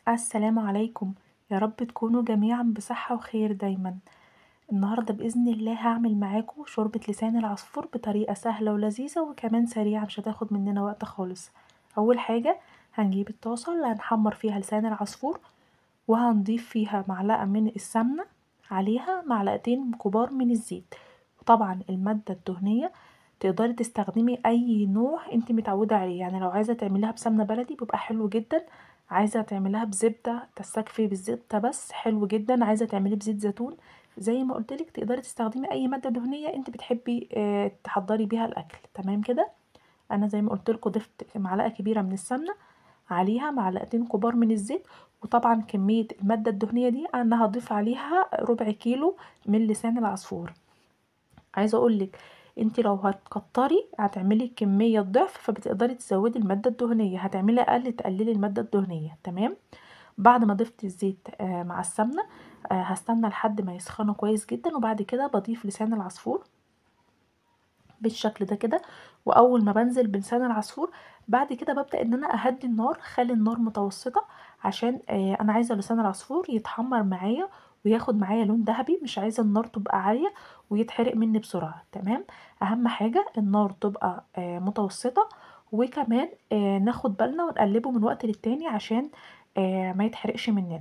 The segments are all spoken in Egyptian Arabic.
السلام عليكم يا رب تكونوا جميعا بصحة وخير دايما النهاردة بإذن الله هعمل معاكم شوربة لسان العصفور بطريقة سهلة ولذيذة وكمان سريعة مش هتاخد مننا وقت خالص أول حاجة هنجيب الطاسة اللي هنحمر فيها لسان العصفور وهنضيف فيها معلقة من السمنة عليها معلقتين كبار من الزيت وطبعا المادة الدهنية تقدري تستخدمي اي نوع انت متعوده عليه يعني لو عايزه تعمليها بسمنه بلدي بيبقى حلو جدا عايزه تعمليها بزبده تستكفي بالزبده بس حلو جدا عايزه تعمليه بزيت زيتون زي ما قلتلك تقدري تستخدمي اي ماده دهنيه انت بتحبي اه تحضري بيها الاكل تمام كده انا زي ما قلتلكوا ضفت معلقه كبيره من السمنه عليها معلقتين كبار من الزيت وطبعا كميه الماده الدهنيه دي انا هضيف عليها ربع كيلو من لسان العصفور عايزه اقولك انت لو هتكتري هتعملي كمية ضعف فبتقدري تزودي المادة الدهنية هتعملي اقل تقللي المادة الدهنية تمام بعد ما ضفت الزيت آه مع السمنة آه هستنى لحد ما يسخنوا كويس جدا وبعد كده بضيف لسان العصفور بالشكل ده كده واول ما بنزل بلسان العصفور بعد كده ببدا ان انا اهدي النار خلي النار متوسطه عشان آه انا عايزه لسان العصفور يتحمر معايا وياخد معايا لون ذهبي مش عايزه النار تبقى عاليه ويتحرق مني بسرعه تمام اهم حاجه النار تبقى آه متوسطه وكمان آه ناخد بالنا ونقلبه من وقت للتاني عشان آه ما يتحرقش مننا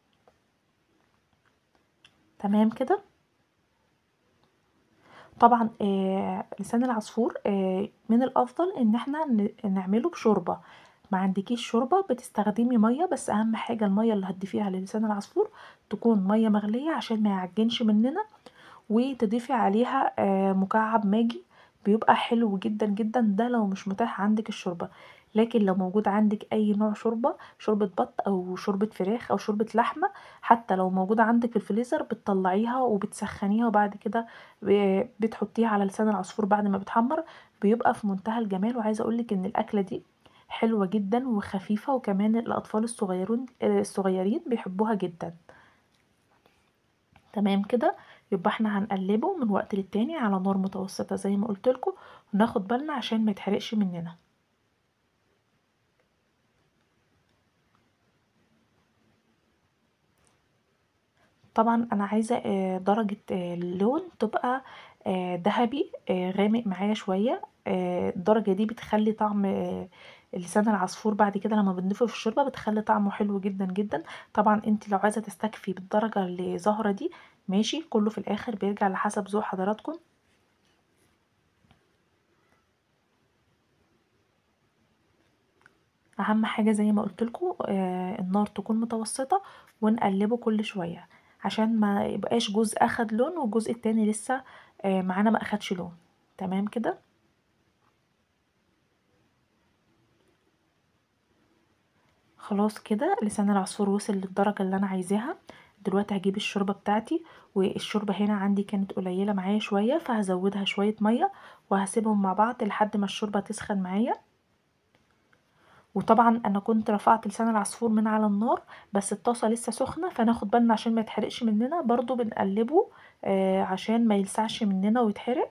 تمام كده طبعا آه لسان العصفور آه من الافضل ان احنا نعمله بشوربه ما عندكيش شوربه بتستخدمي ميه بس اهم حاجه الميه اللي هتضيفيها للسان العصفور تكون ميه مغليه عشان ما يعجنش مننا وتضيفي عليها آه مكعب ماجي بيبقى حلو جدا جدا ده لو مش متاح عندك الشوربه لكن لو موجود عندك اي نوع شوربه شوربه بط او شوربه فراخ او شوربه لحمه حتى لو موجوده عندك الفريزر بتطلعيها وبتسخنيها وبعد كده بتحطيها على لسان العصفور بعد ما بتحمر بيبقى في منتهى الجمال وعايزه اقولك ان الاكله دي حلوه جدا وخفيفه وكمان الاطفال الصغيرون الصغيرين بيحبوها جدا تمام كده يبقى احنا هنقلبه من وقت للتاني على نار متوسطه زي ما قلتلكوا وناخد بالنا عشان ما يتحرقش مننا طبعا انا عايزه درجه اللون تبقى ذهبي غامق معايا شويه الدرجه دي بتخلي طعم لسان العصفور بعد كده لما بنضيفه في الشوربه بتخلي طعمه حلو جدا جدا طبعا انت لو عايزه تستكفي بالدرجه اللي ظاهره دي ماشي كله في الاخر بيرجع لحسب ذوق حضراتكم اهم حاجه زي ما قلتلكوا آه النار تكون متوسطه ونقلبه كل شويه عشان ما يبقاش جزء اخد لون والجزء التاني لسه آه معانا ما اخدش لون تمام كده خلاص كده لسان العصفور وصل للدرجه اللي انا عايزاها دلوقتي هجيب الشوربه بتاعتي والشوربه هنا عندي كانت قليله معايا شويه فهزودها شويه ميه وهسيبهم مع بعض لحد ما الشوربه تسخن معايا وطبعا انا كنت رفعت لسان العصفور من على النار بس الطاسه لسه سخنه فناخد بالنا عشان ما يتحرقش مننا برضو بنقلبه آه عشان ما يلسعش مننا ويتحرق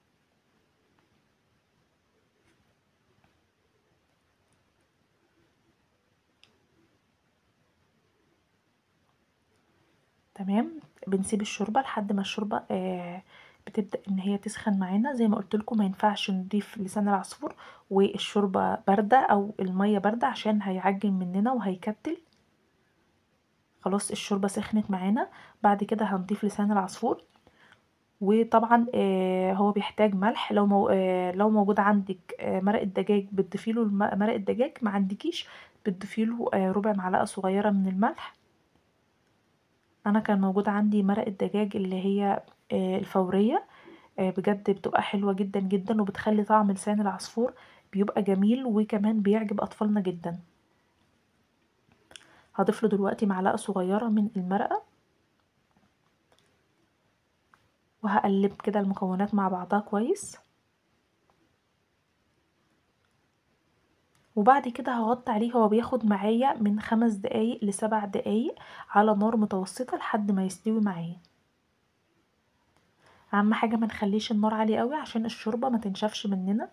تمام بنسيب الشوربه لحد ما الشوربه آه بتبدا ان هي تسخن معانا زي ما قلت لكم ما ينفعش نضيف لسان العصفور والشوربه بارده او الميه بارده عشان هيعجن مننا وهيكتل خلاص الشوربه سخنت معانا بعد كده هنضيف لسان العصفور وطبعا آه هو بيحتاج ملح لو مو آه لو موجود عندك آه مرق الدجاج بتضيفيله مرق الدجاج ما عندكيش بتضيفيله ربع معلقه صغيره من الملح انا كان موجود عندي مرق الدجاج اللي هي الفورية بجد بتبقى حلوة جدا جدا وبتخلي طعم لسان العصفور بيبقى جميل وكمان بيعجب اطفالنا جدا هضيف له دلوقتي معلقة صغيرة من المرقة وهقلب كده المكونات مع بعضها كويس وبعد كده هغطي عليه هو بياخد معايا من خمس دقايق لسبع دقايق على نار متوسطة لحد ما يستوي معايا اهم حاجه ما نخليش النار عاليه قوي عشان الشوربه ما تنشفش مننا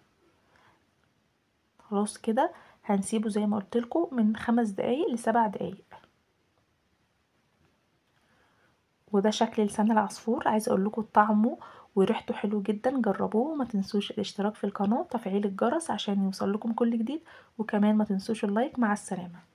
خلاص كده هنسيبه زي ما قلت لكم من خمس دقايق لسبع دقايق وده شكل لسان العصفور عايزه اقول لكم طعمه وريحته حلو جدا جربوه وما تنسوش الاشتراك في القناه وتفعيل الجرس عشان يوصل لكم كل جديد وكمان ما تنسوش اللايك مع السلامه